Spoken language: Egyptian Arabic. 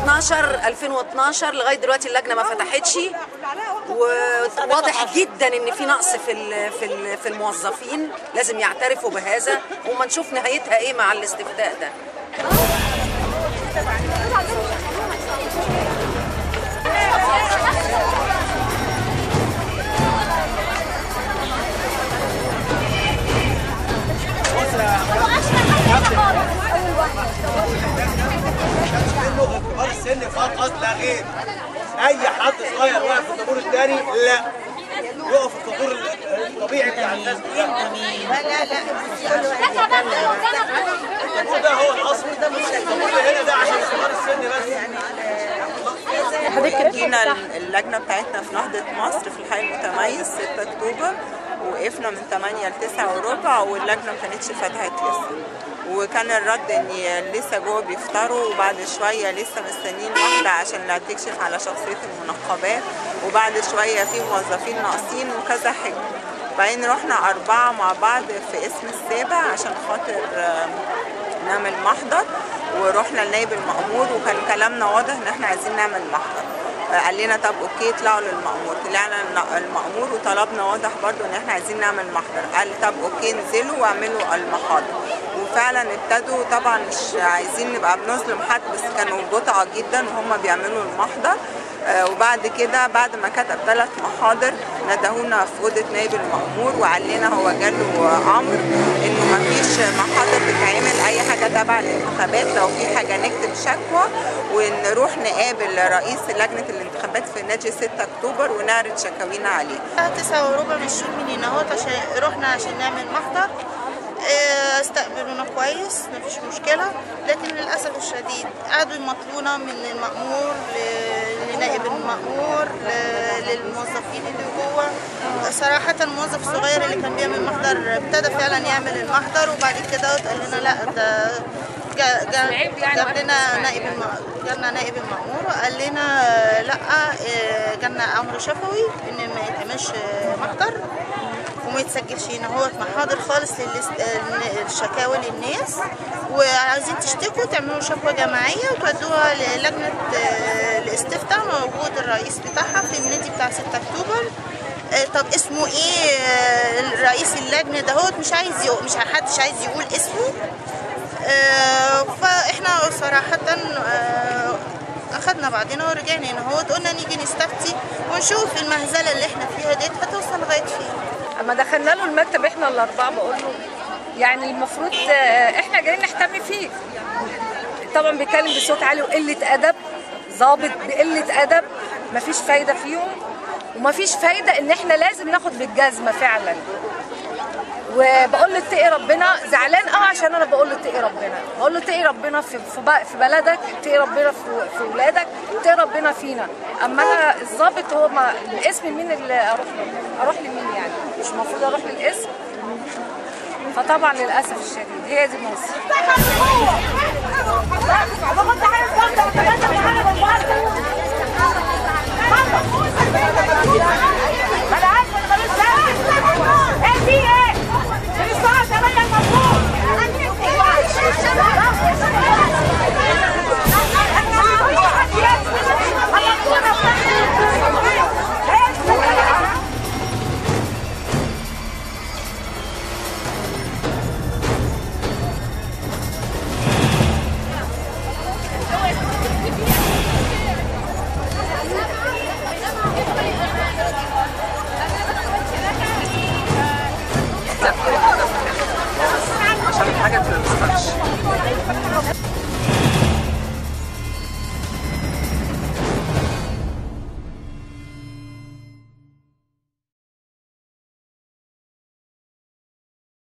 2012 2012 لغايه دلوقتي اللجنه ما فتحتش وواضح جدا ان في نقص في ال- في ال- في الموظفين لازم يعترفوا بهذا وما نشوف نهايتها ايه مع الاستفتاء ده منه كبار السن فقط لا غير اي حد صغير واقف في الطابور الثاني لا يقف في الطابور الطبيعي بتاع الناس كلها الطابور ده هو الاصل الطابور اللي هنا ده عشان كبار السن بس حضرتك جينا اللجنة بتاعتنا في نهضة مصر في الحي المتميز 6 أكتوبر وقفنا من 8 ل 9 وربع واللجنة ما كانتش فتحت لسه وكان الرد ان لسه جوه بيفطروا وبعد شويه لسه مستنيين واحده عشان لا تكشف على شخصيه المنقبات وبعد شويه في موظفين ناقصين وكذا حاجه بعدين رحنا أربعة مع بعض في اسم السابع عشان خاطر آم، نعمل محضر ورحنا لنائب المأمور وكان كلامنا واضح ان احنا عايزين نعمل محضر آه، قال لنا طب اوكي اطلعوا للمأمور طلعنا الن- المأمور وطلبنا واضح برضو ان احنا عايزين نعمل محضر قال طب اوكي انزلوا واعملوا المحاضر وفعلا ابتدوا طبعا مش عايزين نبقى بنظلم حد بس كانوا بطعة جدا وهم بيعملوا المحضر آه، وبعد كده بعد ما كتب ثلاث محاضر ندهونا في اوضه نائب المأمور وقال لنا هو جاله امر انه ما فيش محاضر بتتعمل اي حاجه تبع الانتخابات لو في حاجه نكتب شكوى ونروح نقابل رئيس لجنه الانتخابات في نادي 6 اكتوبر ونعرض شكاوينا عليه تسعة وربع ماشيين من هنا اهوت عشان رحنا عشان نعمل محضر آه، استقبلونا كويس مفيش مشكلة لكن للأسف الشديد قعدوا يمطلونا من المأمور ل- لنائب المأمور ل- للموظفين اللي جوه صراحة الموظف الصغير اللي كان بيعمل محضر ابتدى فعلا يعمل المحضر وبعد كده قال لنا لا ده جا- جا- جاب لنا نائب الم- جالنا نائب المأمور وقال لنا آه، لا آه، جالنا أمر شفوي إن ما يتعملش آه، محضر وما يتسجلش هنا هو محاضر خالص للشكاوى للناس وعايزين تشتكوا تعملوا شكوى جماعية وتودوها للجنة آه، الاستفتاء موجود الرئيس بتاعها في النادي بتاع 6 أكتوبر آه، طب اسمه ايه آه، رئيس اللجنة دهوت مش عايز يقول مش حدش عايز يقول اسمه آه، فاحنا صراحة آه، اخدنا بعضنا ورجعنا هنا هو قلنا نيجي نستفتي ونشوف المهزلة اللي احنا فيها ديت هتوصل لغاية فين اما دخلنا له المكتب احنا الاربعه بقول له يعني المفروض آه، احنا جايين نحتمي فيه طبعا بيتكلم بصوت عالي وقله ادب ظابط بقله ادب مفيش فايده فيهم ومفيش فايده ان احنا لازم ناخد بالجزمه فعلا وبقول له اتقي ربنا زعلان قوي عشان انا بقول له اتقي ربنا بقول له اتقي ربنا في في ب- في بلدك اتقي ربنا في في ولادك اتقي ربنا فينا اما انا الضابط هو ما الاسم مين اللي اروح له اروح لمين يعني مش المفروض اروح للاسم فطبعا للاسف الشديد هي دي مصر عشان الحاجه ما تبقاش